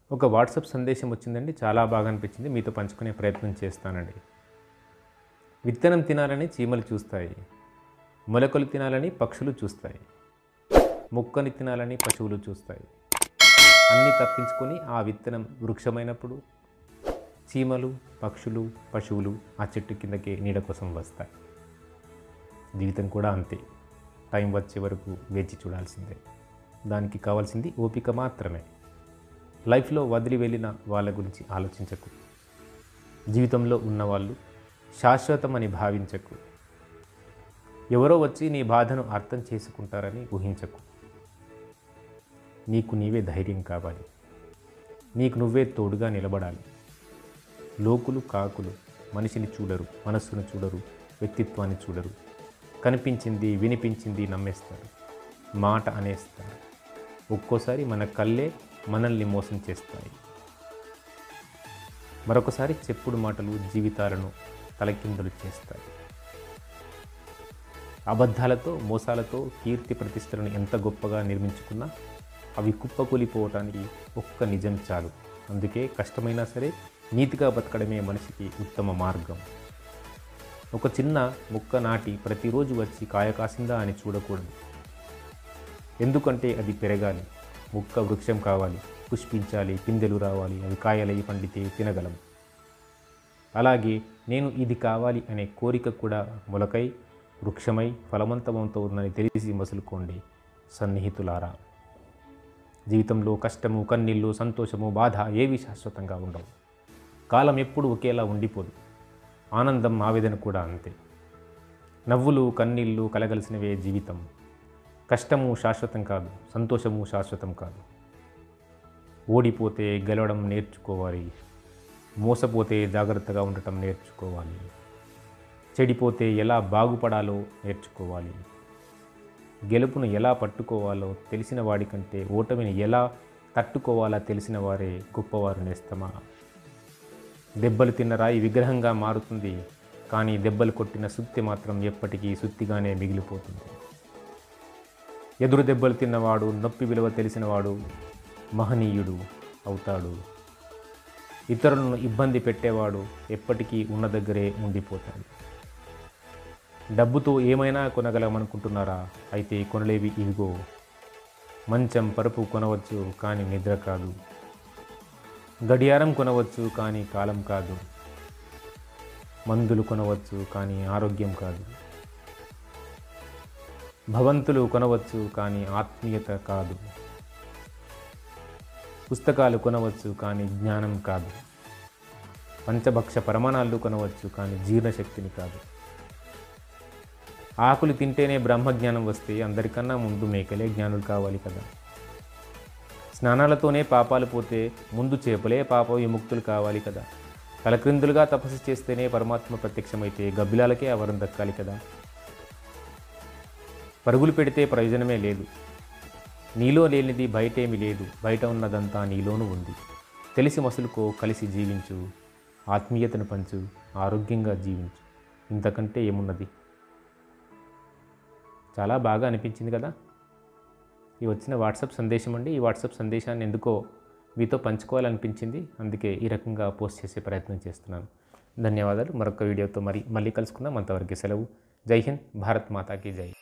ఒక వాట్సాప్ సందేశం వచ్చిందండి చాలా బాగా అనిపించింది మీతో పంచుకునే ప్రయత్నం చేస్తానండి విత్తనం తినాలని చీమలు చూస్తాయి మొలకలు తినాలని పక్షులు చూస్తాయి మొక్కని తినాలని పశువులు చూస్తాయి అన్నీ తప్పించుకొని ఆ విత్తనం వృక్షమైనప్పుడు చీమలు పక్షులు పశువులు ఆ చెట్టు కిందకే నీడ కోసం వస్తాయి జీవితం కూడా అంతే టైం వచ్చే వరకు వేచి చూడాల్సిందే దానికి కావాల్సింది ఓపిక మాత్రమే లైఫ్లో వదిలి వెళ్ళిన వాళ్ళ గురించి ఆలోచించకు జీవితంలో ఉన్నవాళ్ళు శాశ్వతమని భావించకు ఎవరో వచ్చి నీ బాధను అర్థం చేసుకుంటారని ఊహించకు నీకు నీవే ధైర్యం కావాలి నీకు నువ్వే తోడుగా నిలబడాలి లోకులు కాకులు మనిషిని చూడరు మనస్సును చూడరు వ్యక్తిత్వాన్ని చూడరు కనిపించింది వినిపించింది నమ్మేస్తారు మాట అనేస్తారు ఒక్కోసారి మన కళ్ళే మనల్ని మోసం చేస్తాయి మరొకసారి చెప్పుడు మాటలు జీవితాలను తలకిందులు చేస్తాయి అబద్ధాలతో మోసాలతో కీర్తి ప్రతిష్టలను ఎంత గొప్పగా నిర్మించుకున్నా అవి కుప్పకూలిపోవటానికి ఒక్క నిజం చాలు అందుకే కష్టమైనా సరే నీతిగా బతకడమే మనిషికి ఉత్తమ మార్గం ఒక చిన్న మొక్క నాటి ప్రతిరోజు వచ్చి కాయ కాసిందా అని చూడకూడదు ఎందుకంటే అది పెరగాలి మొక్క వృక్షం కావాలి పుష్పించాలి పిందెలు రావాలి అవి కాయలై పండితే తినగలం అలాగే నేను ఇది కావాలి అనే కోరిక కూడా మొలకై వృక్షమై ఫలవంతమవుతుందని తెలిసి మసులుకోండి సన్నిహితులారా జీవితంలో కష్టము కన్నీళ్ళు సంతోషము బాధ ఏవి శాశ్వతంగా ఉండవు కాలం ఎప్పుడు ఒకేలా ఉండిపోదు ఆనందం ఆవేదన కూడా అంతే నవ్వులు కన్నీళ్ళు కలగలిసినవే జీవితం కష్టము శాశ్వతం కాదు సంతోషము శాశ్వతం కాదు ఓడిపోతే గెలవడం నేర్చుకోవాలి మోసపోతే జాగ్రత్తగా ఉండటం నేర్చుకోవాలి చెడిపోతే ఎలా బాగుపడాలో నేర్చుకోవాలి గెలుపును ఎలా పట్టుకోవాలో తెలిసిన వాడికంటే ఓటమిని ఎలా తట్టుకోవాలో తెలిసిన వారే గొప్పవారు నేస్తమా దెబ్బలు తిన్న రాయి విగ్రహంగా మారుతుంది కానీ దెబ్బలు కొట్టిన సుత్తి మాత్రం ఎప్పటికీ సుత్తిగానే మిగిలిపోతుంది ఎదురు దెబ్బలు తిన్నవాడు నొప్పి విలువ తెలిసినవాడు మహనీయుడు అవుతాడు ఇతరులను ఇబ్బంది పెట్టేవాడు ఎప్పటికీ ఉన్న దగ్గరే ఉండిపోతాడు డబ్బుతో ఏమైనా కొనగలమనుకుంటున్నారా అయితే కొనలేవి ఇవిగో మంచం పరుపు కొనవచ్చు కానీ నిద్ర కాదు గడియారం కొనవచ్చు కానీ కాలం కాదు మందులు కొనవచ్చు కానీ ఆరోగ్యం కాదు భవంతులు కొనవచ్చు కానీ ఆత్మీయత కాదు పుస్తకాలు కొనవచ్చు కానీ జ్ఞానం కాదు పంచభక్ష పరమాణాలు కొనవచ్చు కానీ జీర్ణశక్తిని కాదు ఆకులు తింటేనే బ్రహ్మజ్ఞానం వస్తే అందరికన్నా ముందు మేకలే జ్ఞానులు కావాలి కదా స్నానాలతోనే పాపాలు పోతే ముందు చేపలే పాప విముక్తులు కావాలి కదా తలక్రిందులుగా తపస్సు చేస్తేనే పరమాత్మ ప్రత్యక్షమైతే గబ్బిలాలకే ఆ వరం దక్కాలి కదా పరుగులు పెడితే ప్రయోజనమే లేదు నీలో లేనిది బయటేమి లేదు బయట ఉన్నదంతా నీలోనూ ఉంది తెలిసి మసులుకో కలిసి జీవించు ఆత్మీయతను పంచు ఆరోగ్యంగా జీవించు ఇంతకంటే ఏమున్నది చాలా బాగా అనిపించింది కదా ఈ వచ్చిన వాట్సాప్ సందేశం అండి ఈ వాట్సాప్ సందేశాన్ని ఎందుకో మీతో పంచుకోవాలనిపించింది అందుకే ఈ రకంగా పోస్ట్ చేసే ప్రయత్నం చేస్తున్నాను ధన్యవాదాలు మరొక వీడియోతో మరి మళ్ళీ కలుసుకుందాం అంతవరకు సెలవు జై హింద్ భారత్ మాతాకి జై